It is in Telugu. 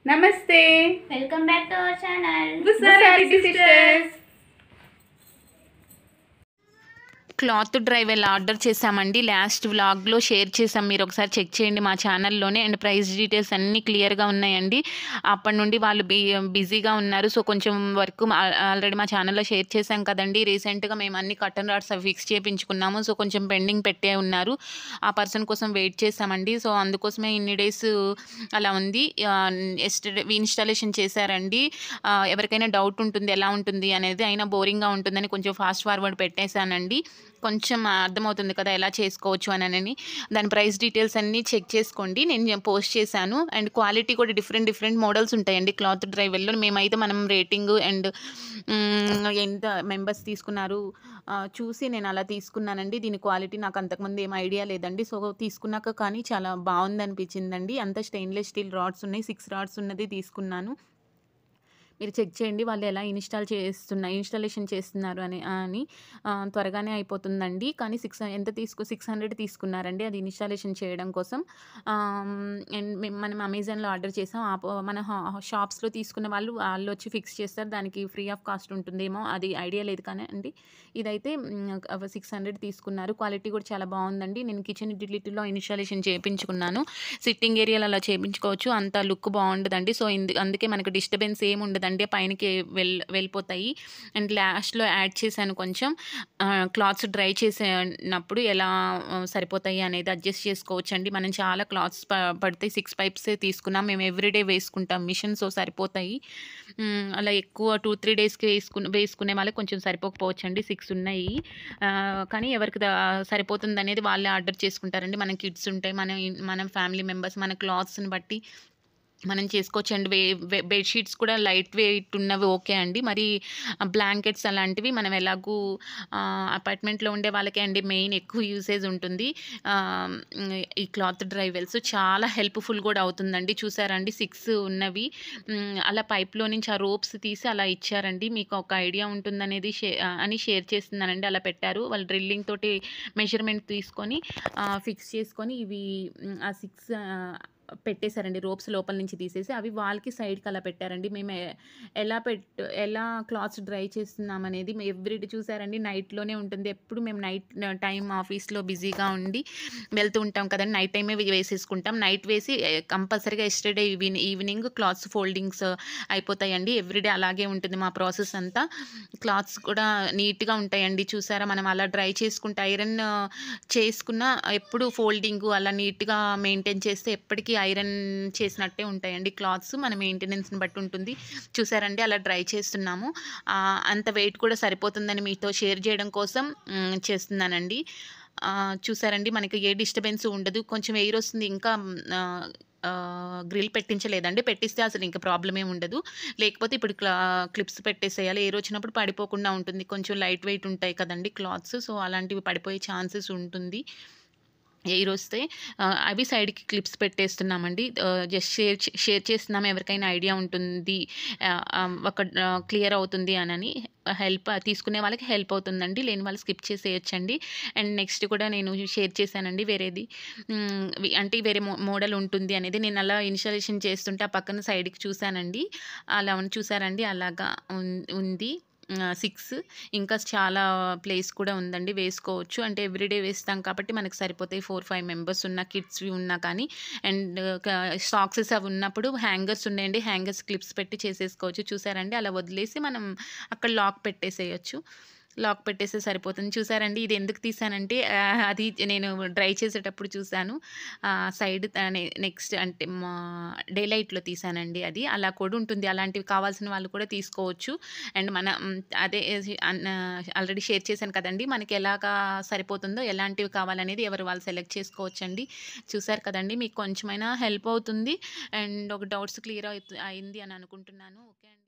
నమస్తే welcome back to our channel బుసారి సిస్టర్స్ క్లాత్ డ్రైవ్ ఎలా ఆర్డర్ చేసామండి లాస్ట్ వ్లాగ్లో షేర్ చేసాం మీరు ఒకసారి చెక్ చేయండి మా ఛానల్లోనే అండ్ ప్రైస్ డీటెయిల్స్ అన్నీ క్లియర్గా ఉన్నాయండి అప్పటి నుండి వాళ్ళు బి బిజీగా ఉన్నారు సో కొంచెం వర్క్ ఆల్రెడీ మా ఛానల్లో షేర్ చేసాం కదండి రీసెంట్గా మేము అన్ని కటన్ రాడ్స్ అవి ఫిక్స్ చేయించుకున్నాము సో కొంచెం పెండింగ్ పెట్టే ఉన్నారు ఆ పర్సన్ కోసం వెయిట్ చేసామండి సో అందుకోసమే ఇన్ని డేస్ అలా ఉంది ఎస్టర్డే ఇన్స్టాలేషన్ చేశారండి ఆ, ఎవరికైనా డౌట్ ఉంటుంది ఎలా ఉంటుంది అనేది అయినా బోరింగ్గా ఉంటుందని కొంచెం ఫాస్ట్ ఫార్వర్డ్ పెట్టేశానండి కొంచెం అర్థమవుతుంది కదా ఎలా చేసుకోవచ్చు అని అని దాని ప్రైస్ డీటెయిల్స్ అన్నీ చెక్ చేసుకోండి నేను పోస్ట్ చేశాను అండ్ క్వాలిటీ కూడా డిఫరెంట్ డిఫరెంట్ మోడల్స్ ఉంటాయండి క్లాత్ డ్రైవర్లో మేమైతే మనం రేటింగ్ అండ్ ఎంత మెంబర్స్ తీసుకున్నారు ఆ, చూసి నేను అలా తీసుకున్నానండి దీని క్వాలిటీ నాకు అంతకుముందు ఏం ఐడియా లేదండి సో తీసుకున్నాక కానీ చాలా బాగుంది అనిపించిందండి అంత స్టెయిన్లెస్ స్టీల్ రాడ్స్ ఉన్నాయి సిక్స్ రాడ్స్ ఉన్నది తీసుకున్నాను మీరు చెక్ చేయండి వాళ్ళు ఎలా ఇన్స్టాల్ చేస్తున్నారు ఇన్స్టాలేషన్ చేస్తున్నారు అని అని ఆ, త్వరగానే అయిపోతుందండి కానీ సిక్స్ ఎంత తీసుకు సిక్స్ హండ్రెడ్ తీసుకున్నారండి అది ఇన్స్టాలేషన్ చేయడం కోసం అండ్ మేము మనం అమెజాన్లో ఆర్డర్ చేసాం ఆ ప- మన షాప్స్లో తీసుకున్న వాళ్ళు వాళ్ళు వచ్చి ఫిక్స్ చేస్తారు దానికి ఫ్రీ ఆఫ్ కాస్ట్ ఉంటుందేమో అది ఐడియా లేదు కానీ అండి ఇదైతే సిక్స్ హండ్రెడ్ తీసుకున్నారు క్వాలిటీ కూడా చాలా బాగుందండి నేను కిచెన్ యూటిలిటీలో ఇన్స్టాలేషన్ చేయించుకున్నాను సిట్టింగ్ ఏరియాలో అలా చేయించుకోవచ్చు అంత లుక్ బాగుండదండి సో ఇందు అందుకే మనకు డిస్టర్బెన్స్ ఏమి ఉండదండి పైనకి వెల్ వెళ్ళిపోతాయి అండ్ లాస్ట్లో యాడ్ చేశాను కొంచెం క్లాత్స్ డ్రై చేసినప్పుడు ఎలా ఆ, సరిపోతాయి అనేది అడ్జస్ట్ చేసుకోవచ్చు అండి మనం చాలా క్లాత్స్ పడితే సిక్స్ పైప్స్ తీసుకున్నాం మేము ఎవ్రీడే వేసుకుంటాం మిషన్ సో సరిపోతాయి మ్, అలా ఎక్కువ టూ త్రీ డేస్కి వేసుకుని వేసుకునే వాళ్ళకి కొంచెం సరిపోకపోవచ్చు అండి సిక్స్ ఉన్నాయి ఆ, కానీ ఎవరికి దా- సరిపోతుంది అనేది వాళ్ళే ఆర్డర్ చేసుకుంటారండి మన కిడ్స్ ఉంటాయి మన ఇన్- మన ఫ్యామిలీ మెంబర్స్ మన క్లాత్స్ని బట్టి మనం చేసుకోవచ్చు అండి వే వే- బెడ్షీట్స్ కూడా లైట్ వెయిట్ ఉన్నవి ఓకే అండి మరి బ్లాంకెట్స్ అలాంటివి మనం ఎలాగూ ఆ, అపార్ట్మెంట్లో ఉండే వాళ్ళకే అండి మెయిన్ ఎక్కువ యూసేజ్ ఉంటుంది ఆ, ఈ క్లాత్ డ్రైవెల్స్ చాలా హెల్ప్ఫుల్ కూడా అవుతుందండి చూసారండి సిక్స్ ఉన్నవి మ్, అలా పైప్లో నుంచి ఆ రోప్స్ తీసి అలా ఇచ్చారండి మీకు ఒక ఐడియా ఉంటుందనేది షే అని షేర్ చేస్తున్నానండి అలా పెట్టారు వాళ్ళు డ్రిల్లింగ్ తోటి మెజర్మెంట్ తీసుకొని ఫిక్స్ చేసుకొని ఇవి మ్, ఆ సిక్స్ పెట్టేశారండి రోప్స్ లోపల నుంచి తీసేసి అవి వాళ్ళకి సైడ్కి అలా పెట్టారండి మేము ఎ- ఎలా పెట్ ఎలా క్లాత్స్ డ్రై చేస్తున్నాం అనేది ఎవ్రీడే చూసారండి నైట్లోనే ఉంటుంది ఎప్పుడు మేము నైట్ టైం ఆఫీస్లో బిజీగా ఉండి వెళ్తూ ఉంటాం కదండి నైట్ టైమే వేసేసుకుంటాం నైట్ వేసి కంపల్సరీగా ఎస్టర్డే ఈవినింగ్ క్లాత్స్ ఫోల్డింగ్స్ అయిపోతాయండి ఎవ్రీడే అలాగే ఉంటుంది మా ప్రాసెస్ అంతా క్లాత్స్ కూడా నీట్గా ఉంటాయండి చూసారా మనం అలా డ్రై చేసుకుంటే ఐరన్ చేసుకున్న ఎప్పుడు ఫోల్డింగ్ అలా నీట్గా మెయింటైన్ చేస్తే ఎప్పటికీ ఐరన్ చేసినట్టే ఉంటాయండి క్లాత్స్ మన మెయింటెనెన్స్ని బట్టి ఉంటుంది చూసారండి అలా డ్రై చేస్తున్నాము ఆ, అంత వెయిట్ కూడా సరిపోతుందని మీతో షేర్ చేయడం కోసం మ్, చేస్తున్నానండి ఆ, చూసారండి మనకి ఏ డిస్టర్బెన్స్ ఉండదు కొంచెం ఎయిర్ వస్తుంది ఇంకా గ్రిల్ పెట్టించలేదండి పెట్టిస్తే అసలు ఇంకా ప్రాబ్లం ఏమి ఉండదు లేకపోతే ఇప్పుడు క్లా క్లిప్స్ పెట్టేసేయాలి ఎయిర్ వచ్చినప్పుడు పడిపోకుండా ఉంటుంది కొంచెం లైట్ వెయిట్ ఉంటాయి కదండి క్లాత్స్ సో అలాంటివి పడిపోయే ఛాన్సెస్ ఉంటుంది ఎయిర్ వస్తే ఆ, అవి సైడ్కి క్లిప్స్ పెట్టేస్తున్నామండి జస్ట్ షేర్ షేర్ చేస్తున్నాము ఎవరికైనా ఐడియా ఉంటుంది ఆ, ఆ, ఒక క్లియర్ అవుతుంది అని హెల్ప్ తీసుకునే వాళ్ళకి హెల్ప్ అవుతుందండి లేని వాళ్ళు స్కిప్ చేసేయచ్చండి అండ్ నెక్స్ట్ కూడా నేను షేర్ చేశానండి వేరేది మ్, వి- అంటే వేరే మో మోడల్ ఉంటుంది అనేది నేను అలా ఇన్స్టాలేషన్ చేస్తుంటే ఆ పక్కన సైడ్కి చూశానండి అలా ఉన్- చూసారండి అలాగా ఉన్- ఉంది సిక్స్ ఇంకా చాలా ప్లేస్ కూడా ఉందండి వేసుకోవచ్చు అంటే ఎవ్రీడే వేస్తాం కాబట్టి మనకు సరిపోతాయి ఫోర్ ఫైవ్ మెంబర్స్ ఉన్న కిడ్స్వి ఉన్నా కానీ అండ్ స్టాక్సెస్ అవి ఉన్నప్పుడు హ్యాంగర్స్ ఉన్నాయండి హ్యాంగర్స్ క్లిప్స్ పెట్టి చేసేసుకోవచ్చు చూసారండి అలా వదిలేసి మనం అక్కడ లాక్ పెట్టేసేయచ్చు లాక్ పెట్టేస్తే సరిపోతుంది చూసారండి ఇది ఎందుకు తీసానంటే ఆ, అది నేను డ్రై చేసేటప్పుడు చూశాను సైడ్ నెక్స్ట్ అంటే మా డే లైట్లో తీసానండి అది అలా కూడా ఉంటుంది అలాంటివి కావాల్సిన వాళ్ళు కూడా తీసుకోవచ్చు అండ్ మన మ్, అదే ఆల్రెడీ షేర్ చేశాను కదండి మనకి ఎలాగా సరిపోతుందో ఎలాంటివి కావాలనేది ఎవరు వాళ్ళు సెలెక్ట్ చేసుకోవచ్చండి చూసారు కదండి మీకు కొంచెమైనా హెల్ప్ అవుతుంది అండ్ ఒక డౌట్స్ క్లియర్ అవుతు అయింది అని అనుకుంటున్నాను ఓకే అండి